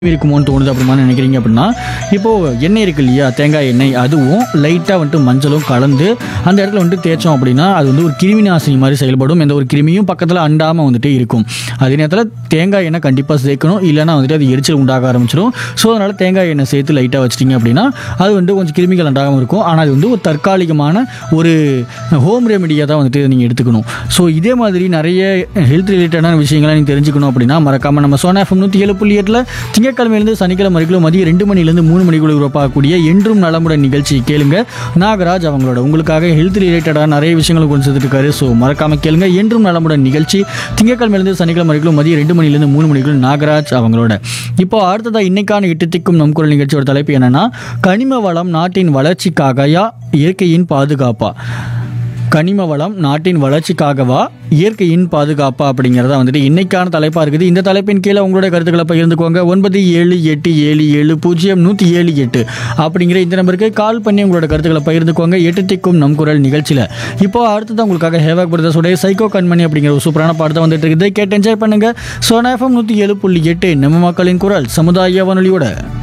இருக்குமோன்னு தோணுது அப்படிமா நினைக்கிறீங்க அப்படின்னா இப்போது எண்ணெய் இருக்கு இல்லையா தேங்காய் எண்ணெய் அதுவும் லைட்டாக வந்துட்டு மஞ்சளும் கலந்து அந்த இடத்துல வந்துட்டு தேய்ச்சோம் அப்படின்னா அது வந்து ஒரு கிருமி நாசினி மாதிரி செயல்படும் எந்த ஒரு கிருமியும் பக்கத்தில் அண்டாமல் வந்துட்டு இருக்கும் அதே நேரத்தில் தேங்காய் எண்ணெய் கண்டிப்பாக சேர்க்கணும் இல்லைன்னா வந்துட்டு அது எரிச்சல் உண்டாக ஆரம்பிச்சிடும் ஸோ அதனால் தேங்காய் எண்ணெய் சேர்த்து லைட்டாக வச்சிட்டிங்க அப்படின்னா அது வந்து கொஞ்சம் கிருமிகள் அண்டாகாமல் இருக்கும் ஆனால் அது வந்து ஒரு தற்காலிகமான ஒரு ஹோம் ரெமெடியாக தான் வந்துட்டு நீங்கள் எடுத்துக்கணும் ஸோ இதே மாதிரி நிறைய ஹெல்த் ரிலேட்டடான விஷயங்களை நீங்கள் தெரிஞ்சுக்கணும் அப்படின்னா மறக்காமல் நம்ம சோனா எஃப்எம் நூற்றி ஏழு புள்ளி எட்டில் திங்கட்கிழமையிலேருந்து சனிக்கிழமை வரைக்கும் மதியம் ரெண்டு மணிலேருந்து மூணு மணிக்குள்ள உருவாக்கக்கூடிய என்றும் நலமுடன் நிகழ்ச்சி கேளுங்க நாகராஜ் அவங்களோட உங்களுக்காக ஹெல்த் ரிலேட்டடாக நிறைய விஷயங்களை கொண்டு சேர்த்துட்டு இருக்காரு ஸோ மறக்காமல் கேளுங்க என்றும் நலமுடன் நிகழ்ச்சி திங்கட்கிழமையிலேருந்து சனிக்கிழமை வரைக்கும் மதியம் ரெண்டு மணிலேருந்து மூணு மணிக்குள்ள நாகராஜ் அவங்களோட இப்போ அடுத்ததாக இன்னைக்கான எட்டு திக்கும் நம் குரல் நிகழ்ச்சியோட தலைப்பு என்னன்னா கனிம வளம் நாட்டின் வளர்ச்சிக்காகயா இயற்கையின் பாதுகாப்பா கனிம வளம் நாட்டின் வளர்ச்சிக்காகவா இயற்கையின் பாதுகாப்பா அப்படிங்கிறத வந்துட்டு இன்னைக்கான தலைப்பாக இருக்குது இந்த தலைப்பின் கீழே உங்களுடைய கருத்துக்களை பகிர்ந்துக்கோங்க ஒன்பது ஏழு எட்டு ஏழு ஏழு பூஜ்ஜியம் நூற்றி ஏழு எட்டு அப்படிங்கிற இந்த நம்பருக்கு கால் பண்ணி உங்களோட கருத்துக்களை பகிர்ந்துக்கோங்க எட்டு திக்கும் நம் குரல் நிகழ்ச்சியில் இப்போ அடுத்தது உங்களுக்காக ஹேவாக் பிரதர்ஸோடைய சைக்கோ கண்மணி அப்படிங்கிற ஒரு சூப்பரான பாடத்தை வந்துட்டு இருக்குது கேட்டு என்ஜாய் பண்ணுங்க சோனா எஃப்எம் நூற்றி ஏழு புள்ளி எட்டு நம்ம மக்களின் குரல் சமுதாய வானொலியோட